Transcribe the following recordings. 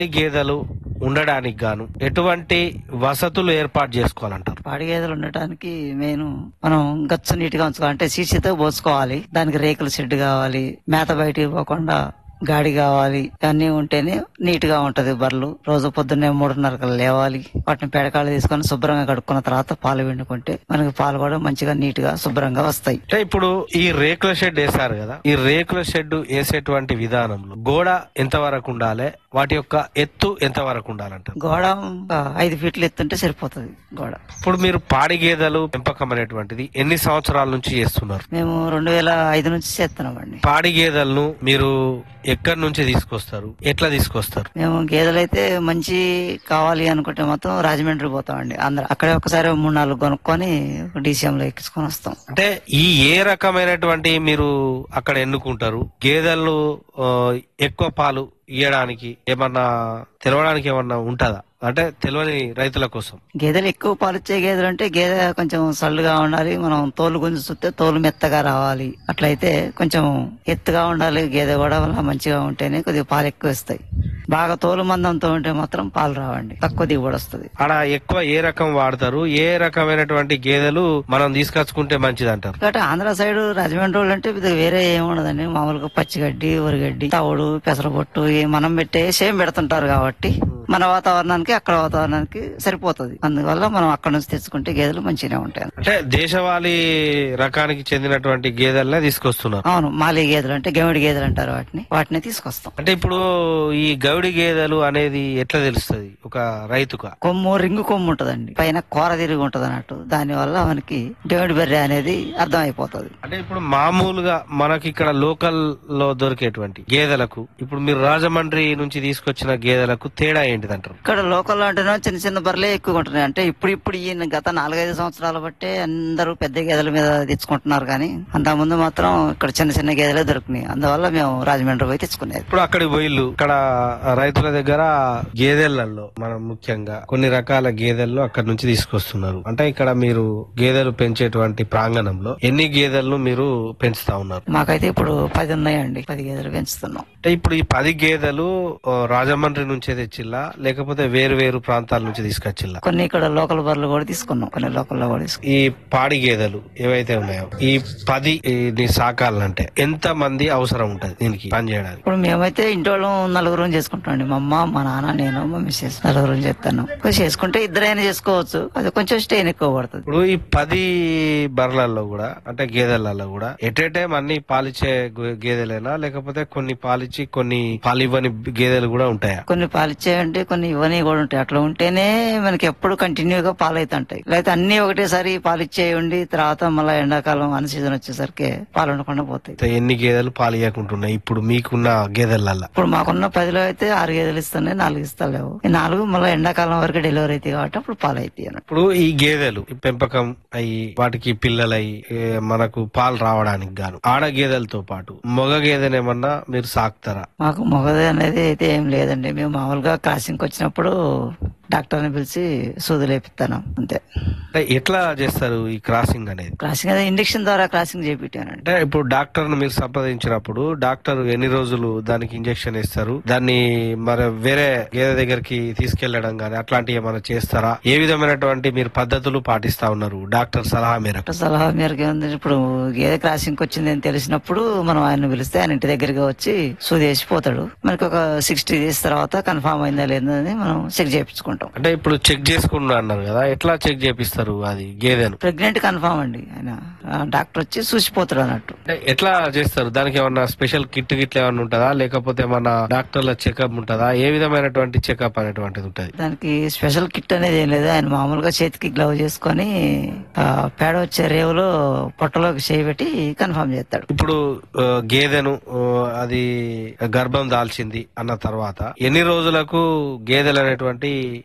ఈ గేదెలు ఉండడానికి గాను ఎటువంటి వసతులు ఏర్పాటు చేసుకోవాలంటారు పాడి గేదెలు ఉండటానికి మెయిన్ మనం గచ్చు నీట్ గా ఉంచుకోవాలి అంటే సీసీతో పోసుకోవాలి దానికి రేకుల షెడ్ కావాలి మేత బయటికి పోకుండా గాడి కావాలి ఇవన్నీ ఉంటేనే నీట్ గా ఉంటది బర్రెలు రోజు పొద్దున్నే మూడున్నరకు లేవాలి వాటిని పేడకాళ్ళు తీసుకొని శుభ్రంగా కడుక్కున్న తర్వాత పాలు పిండుకుంటే మనకి పాలు కూడా మంచిగా నీట్ గా శుభ్రంగా వస్తాయి అంటే ఇప్పుడు ఈ రేకుల షెడ్ వేశారు కదా ఈ రేకుల షెడ్ వేసేటువంటి విధానంలో గోడ ఎంత వరకు ఉండాలి వాటి యొక్క ఎత్తు ఎంత వరకు ఉండాలంటారు గోడ ఒక ఐదు ఫీట్లు ఎత్తుంటే సరిపోతుంది గోడ ఇప్పుడు మీరు పాడి గేదెలు పెంపకం అనేటువంటిది ఎన్ని సంవత్సరాల నుంచి చేస్తున్నారు మేము రెండు వేల ఐదు నుంచి చేస్తున్నామండి పాడి గేదెలను మీరు ఎక్కడి నుంచి తీసుకొస్తారు ఎట్లా తీసుకొస్తారు మేము గేదెలైతే మంచి కావాలి అనుకుంటే మొత్తం రాజమండ్రి పోతామండి ఆంధ్ర అక్కడే ఒకసారి మూడు నాలుగు కొనుక్కొని డీసీఎం లో ఎక్కించుకొని వస్తాం అంటే ఈ ఏ రకమైనటువంటి మీరు అక్కడ ఎన్నుకుంటారు గేదెలు ఆ, ఎక్కువ పాలు ఇయ్యడానికి ఏమన్నా తెలవడానికి ఏమన్నా ఉంటుందా అంటే తెలియని రైతుల కోసం గేదెలు ఎక్కువ పాలిచ్చే గేదెలు అంటే గేదె కొంచెం సల్లుగా ఉండాలి మనం తోలు గుంజి చూస్తే తోలు మెత్తగా రావాలి అట్లయితే కొంచెం ఎత్తుగా ఉండాలి గేదె కూడా వల్ల మంచిగా ఉంటేనే కొద్దిగా పాలు ఎక్కువ ఇస్తాయి బాగా తోలు మందంతో ఉంటే మాత్రం పాలు రావండి తక్కువ దిగుబడి వస్తుంది ఆడ ఎక్కువ ఏ రకం వాడతారు ఏ రకమైనటువంటి గేదెలు మనం తీసుకొచ్చుకుంటే మంచిది అంటారు కాబట్టి ఆంధ్ర సైడ్ రాజమండ్రి వాళ్ళు అంటే ఇది వేరే ఏమి ఉండదండి మామూలుగా పచ్చిగడ్డి వరిగడ్డి తవుడు పెసరపొట్టు ఈ మనం పెట్టే సేమ్ పెడుతుంటారు కాబట్టి మన వాతావరణానికి అక్కడ వాతావరణానికి సరిపోతుంది అందువల్ల మనం అక్కడ నుంచి తెచ్చుకుంటే గేదెలు మంచిగానే ఉంటాయి అంటే దేశవాళీ రకానికి చెందినటువంటి గేదెలనే తీసుకొస్తున్నారు అవును మాలి గేదెలు అంటే గమిడి గేదెలు అంటారు వాటిని వాటిని తీసుకొస్తాం అంటే ఇప్పుడు ఈ గౌడి గేదెలు అనేది ఎట్లా తెలుస్తుంది ఒక రైతుగా కొమ్ము రింగు కొమ్ము ఉంటదండి పైన కూర తిరిగి ఉంటది అన్నట్టు దాని వల్ల మనకి గమిడి బర్రె అనేది అర్థం అయిపోతుంది అంటే ఇప్పుడు మామూలుగా మనకి ఇక్కడ లోకల్ లో దొరికేటువంటి గేదెలకు ఇప్పుడు మీరు రాజమండ్రి నుంచి తీసుకొచ్చిన గేదెలకు తేడా ఏంటిదంటారు ఇక్కడ లోకల్ అంటేనే చిన్న చిన్న బర్రెలే ఎక్కువ ఉంటున్నాయి అంటే ఇప్పుడు ఇప్పుడు ఈ గత నాలుగైదు సంవత్సరాల బట్టే అందరూ పెద్ద గేదెల మీద తెచ్చుకుంటున్నారు కానీ అంతకుముందు మాత్రం ఇక్కడ చిన్న చిన్న గేదెలే దొరికినాయి అందువల్ల మేము రాజమండ్రి పోయి తెచ్చుకునేది ఇప్పుడు అక్కడి పోయిల్లు ఇక్కడ రైతుల దగ్గర గేదెలలో మనం ముఖ్యంగా కొన్ని రకాల గేదెలను అక్కడ నుంచి తీసుకొస్తున్నారు అంటే ఇక్కడ మీరు గేదెలు పెంచేటువంటి ప్రాంగణంలో ఎన్ని గేదెలను మీరు పెంచుతా ఉన్నారు మాకైతే ఇప్పుడు పది ఉన్నాయండి పది గేదెలు పెంచుతున్నాం అంటే ఇప్పుడు ఈ పది గేదెలు ఆ, రాజమండ్రి నుంచే తెచ్చిల్లా లేకపోతే వేరు వేరు ప్రాంతాల నుంచి తీసుకొచ్చిల్లా కొన్ని ఇక్కడ లోకల్ బర్రెలు కూడా తీసుకున్నాం కొన్ని లోకల్లో కూడా తీసుకున్నాం ఈ పాడి గేదెలు ఏవైతే ఉన్నాయో ఈ పది ఈ సాకాలంటే ఎంత మంది అవసరం ఉంటది దీనికి పని చేయడానికి ఇప్పుడు మేమైతే ఇంటి వాళ్ళం నలుగురం చేసుకుంటాం మా అమ్మ మా నాన్న నేను మా మిస్సెస్ నలుగురం చేస్తాను కొంచెం చేసుకుంటే ఇద్దరైనా చేసుకోవచ్చు అది కొంచెం స్టెయిన్ ఎక్కువ పడుతుంది ఇప్పుడు ఈ పది బర్రెలలో కూడా అంటే గేదెలలో కూడా ఎట్ ఏ టైం అన్ని పాలిచ్చే గే- గేదెలేనా లేకపోతే కొన్ని పాలిచ్చి కొన్ని పాలివ్వని గేదెలు కూడా ఉంటాయా కొన్ని పాలిచ్చేయంటే కొన్ని ఇవ్వని కూడా ఉంటాయి అట్లా ఉంటేనే మనకి ఎప్పుడు కంటిన్యూగా పాలు అవుతుంటాయి లేకపోతే అన్ని ఒకటేసారి పాలిచ్చేయండి తర్వాత మళ్ళీ ఎండాకాలం అన్ సీజన్ వచ్చేసరికి పాలు ఉండకుండా పోతాయి అయితే ఎన్ని గేదెలు పాలు ఇవ్వకుంటున్నాయి ఇప్పుడు మీకున్న గేదెలల్లో ఇప్పుడు మాకున్న పదిలో అయితే ఆరు గేదెలు ఇస్తున్నాయి నాలుగు ఇస్తలేవు ఈ నాలుగు మళ్ళీ ఎండాకాలం వరకు డెలివరీ అవుతాయి కాబట్టి అప్పుడు పాలు అవుతాయి అన్నట్టు ఇప్పుడు ఈ గేదెలు ఈ పెంపకం అయ్యి వాటికి పిల్లలయ్యి ఏ, మనకు పాలు రావడానికి గాను ఆడ గేదెలతో పాటు మగ గేదెనేమన్నా మీరు సాకుతారా మాకు మొగది అనేది అయితే ఏం లేదండి మేము మామూలుగా క్రాసింగ్ వచ్చినప్పుడు డాక్టర్ని పిలిచి సూదులు లేపిస్తాను అంతే అంటే ఎట్లా చేస్తారు ఈ క్రాసింగ్ అనేది క్రాసింగ్ అదే ఇంజక్షన్ ద్వారా క్రాసింగ్ చేపించానండి అంటే ఇప్పుడు డాక్టర్ ను మీరు సంప్రదించినప్పుడు డాక్టర్ ఎన్ని రోజులు దానికి ఇంజెక్షన్ ఇస్తారు దాన్ని మరి వేరే గేదె దగ్గరికి తీసుకెళ్లడం గానీ అట్లాంటివి ఏమైనా చేస్తారా ఏ విధమైనటువంటి మీరు పద్ధతులు పాటిస్తా ఉన్నారు డాక్టర్ సలహా మేరకు డాక్టర్ సలహా మేరకు ఏముంది ఇప్పుడు గేదె క్రాసింగ్ వచ్చింది అని తెలిసినప్పుడు మనం ఆయన పిలిస్తే ఆయన ఇంటి దగ్గరికి వచ్చి సూది వేసిపోతాడు మనకి ఒక సిక్స్టీ డేస్ తర్వాత కన్ఫామ్ అయిందా లేదా అని మనం చెక్ చేయించుకుంటాం అంటే ఇప్పుడు చెక్ చేసుకున్నా అన్నారు కదా ఎట్లా చెక్ చేపిస్తారు అది గేదెను ప్రెగ్నెంట్ కన్ఫామ్ అండి ఆయన ఆ, డాక్టర్ వచ్చి చూసిపోతాడు అన్నట్టు అంటే ఎట్లా చేస్తారు దానికి ఏమన్నా స్పెషల్ కిట్ గిట్ల ఏమన్నా ఉంటుందా లేకపోతే ఏమన్నా డాక్టర్ల చెకప్ ఉంటుందా ఏ విధమైనటువంటి చెకప్ అనేటువంటిది ఉంటది దానికి స్పెషల్ కిట్ అనేది ఏం లేదు ఆయన మామూలుగా చేతికి గ్లవ్ చేసుకొని ఆ, పేడ వచ్చే రేవులో పొట్టలోకి చేయి పెట్టి కన్ఫామ్ చేస్తాడు ఇప్పుడు ఆ, గేదెను ఆ, అది గర్భం దాల్చింది అన్న తర్వాత ఎన్ని రోజులకు గేదెలు అనేటువంటి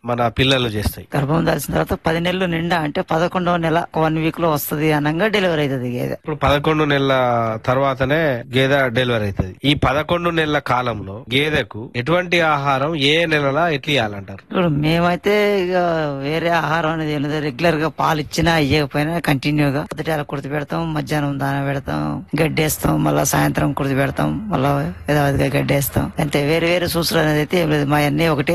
మన పిల్లలు చేస్తాయి గర్భం దాల్చిన తర్వాత పది నెలలు నిండా అంటే పదకొండవ నెల వన్ వీక్ లో వస్తది అనగా డెలివరీ అవుతుంది గేదె ఇప్పుడు పదకొండు నెలల తర్వాతనే గేదె డెలివరీ అవుతుంది ఈ పదకొండు నెలల కాలంలో గేదెకు ఎటువంటి ఆహారం ఏ నెలలా ఎట్లా ఇవ్వాలంటారు ఇప్పుడు మేమైతే ఇక వేరే ఆహారం అనేది ఏం లేదు రెగ్యులర్ గా పాలు ఇచ్చినా ఇవ్వకపోయినా కంటిన్యూగా పొద్దుట కుర్తి పెడతాం మధ్యాహ్నం దాన పెడతాం గడ్డేస్తాం మళ్ళా సాయంత్రం కుర్తి పెడతాం మళ్ళా యథావిధిగా గడ్డేస్తాం అంతే వేరే వేరే సూచనలు అనేది అయితే ఏం లేదు మా అన్ని ఒకటే